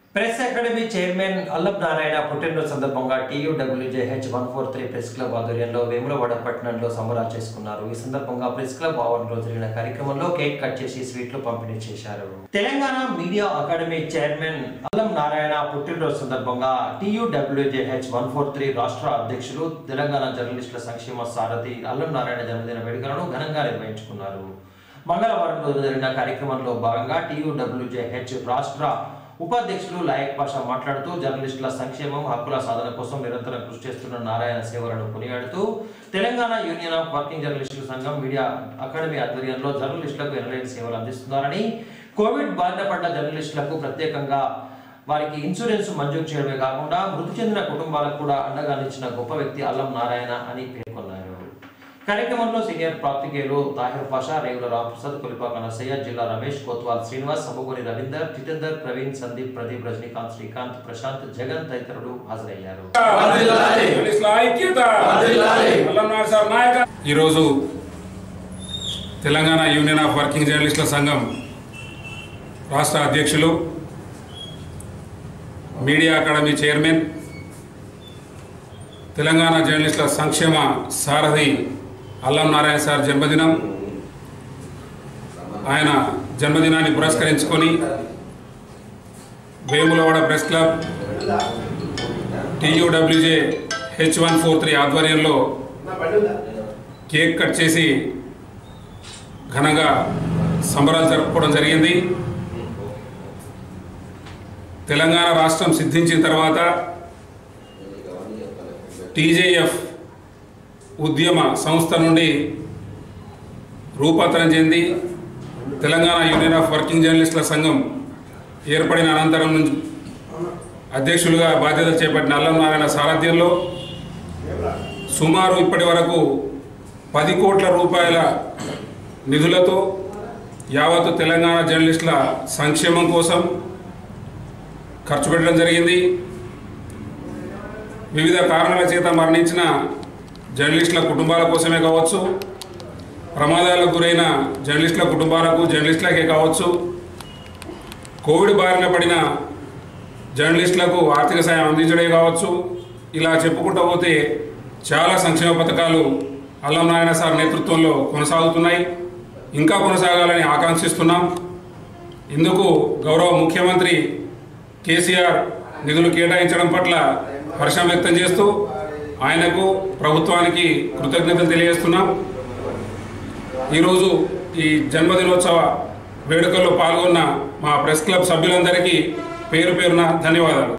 press academy chairman అల్లం నారాయణ పుట్టినరోజు సందర్భంగా TUWJH one four three press club ఆధ్వర్యంలో వేములవాడ పట్టణంలో సంబరాలు చేసుకున్నారు ఈ సందర్భంగా ప్రెస్ క్లబ్ ఆవరణలో జరిగిన కార్యక్రమంలో కేక్ కట్ చేసి స్వీట్లు పంపిణీ చేశారు తెలంగాణ మీడియా అకాడమీ చైర్మన్ అల్లం నారాయణ పుట్టినరోజు సందర్భంగా టీయూడబ్ల్యూజేహెచ్ వన్ ఫోర్ త్రీ రాష్ట్ర అధ్యక్షులు తెలంగాణ జర్నలిస్టుల సంక్షేమ సారథి అల్లం నారాయణ జన్మదిన వేడుకలను ఘనంగా నిర్వహించుకున్నారు మంగళవారం రోజు జరిగిన కార్యక్రమంలో భాగంగా టీయూడబ్ల్యూజేహెచ్ రాష్ట్ర ఉపాధ్యక్షులు లాయక్ పాషా మాట్లాడుతూ జర్నలిస్టుల సంక్షేమం హక్కుల సాధన కోసం నిరంతరం కృషి చేస్తున్న నారాయణ సేవలను కొనియాడుతూ తెలంగాణ యూనియన్ ఆఫ్ వర్కింగ్ జర్నలిస్టుల సంఘం మీడియా అకాడమీ ఆధ్వర్యంలో జర్నలిస్టులకు ఎనలేని సేవలు అందిస్తున్నారని కోవిడ్ బారిన పడ్డ జర్నలిస్టులకు ప్రత్యేకంగా వారికి ఇన్సూరెన్స్ మంజూరు చేయడమే కాకుండా మృతి చెందిన కుటుంబాలకు కూడా అండగా నిలిచిన గొప్ప వ్యక్తి అల్లం నారాయణ అని పేర్కొన్నారు కార్యక్రమంలో సీనియర్ ప్రాప్తికేయులు తాహిర్ పాషా రేగుల రామప్రసాద్ కొలిపాక నరసయ్య జిల్లా రమేష్ కోత్వాల్ శ్రీనివాస్ సబ్బుగోని రవీందర్ జితేందర్ ప్రవీణ్ సందీప్ ప్రదీప్ రజనీకాంత్ శ్రీకాంత్ ప్రశాంత్ జగన్ తదితరులు హాజరయ్యారు పోలీసుల ఐక్యత అల్లంనాడు సార్ నాయక ఈరోజు తెలంగాణ యూనియన్ ఆఫ్ వర్కింగ్ జర్నలిస్టుల సంఘం రాష్ట్ర అధ్యక్షులు మీడియా అకాడమీ చైర్మన్ తెలంగాణ జర్నలిస్టుల సంక్షేమ సారథి అల్లం నారాయణ సార్ జన్మదినం ఆయన జన్మదినాన్ని పురస్కరించుకొని Vemulawada press club TUWJ H one four three ఆధ్వర్యంలో కేక్ కట్ చేసి ఘనంగా సంబరాలు జరుపుకోవడం జరిగింది తెలంగాణ రాష్ట్రం సిద్ధించిన తర్వాత టీజేఎఫ్ ఉద్యమ సంస్థ నుండి రూపాంతరం చెంది తెలంగాణ యూనియన్ ఆఫ్ వర్కింగ్ జర్నలిస్టుల సంఘం ఏర్పడిన అనంతరం నుంచి అధ్యక్షులుగా బాధ్యతలు చేపట్టిన అల్లం నారాయణ సారథ్యంలో సుమారు ఇప్పటి వరకు పది కోట్ల రూపాయల నిధులతో యావత్తు తెలంగాణ జర్నలిస్టుల సంక్షేమం కోసం ఖర్చు పెట్టడం జరిగింది వివిధ కారణాల చేత మరణించిన జర్నలిస్టుల కుటుంబాల కోసమే కావచ్చు ప్రమాదాలకు గురైన జర్నలిస్టుల కుటుంబాలకు జర్నలిస్టులకే కావచ్చు కోవిడ్ బారిన పడిన జర్నలిస్టులకు ఆర్థిక సాయం అందించడే కావచ్చు ఇలా చెప్పుకుంటూ పోతే చాలా సంక్షేమ పథకాలు అల్లం నారాయణ సార్ నేతృత్వంలో కొనసాగుతున్నాయి ఇంకా కొనసాగాలని ఆకాంక్షిస్తున్నాం ఇందుకు గౌరవ ముఖ్యమంత్రి కేసీఆర్ నిధులు కేటాయించడం పట్ల హర్షం వ్యక్తం చేస్తూ ఆయనకు ప్రభుత్వానికి కృతజ్ఞతలు తెలియజేస్తున్నాం ఈరోజు ఈ జన్మదినోత్సవ వేడుకల్లో పాల్గొన్న మా ప్రెస్ క్లబ్ సభ్యులందరికీ పేరు పేరున ధన్యవాదాలు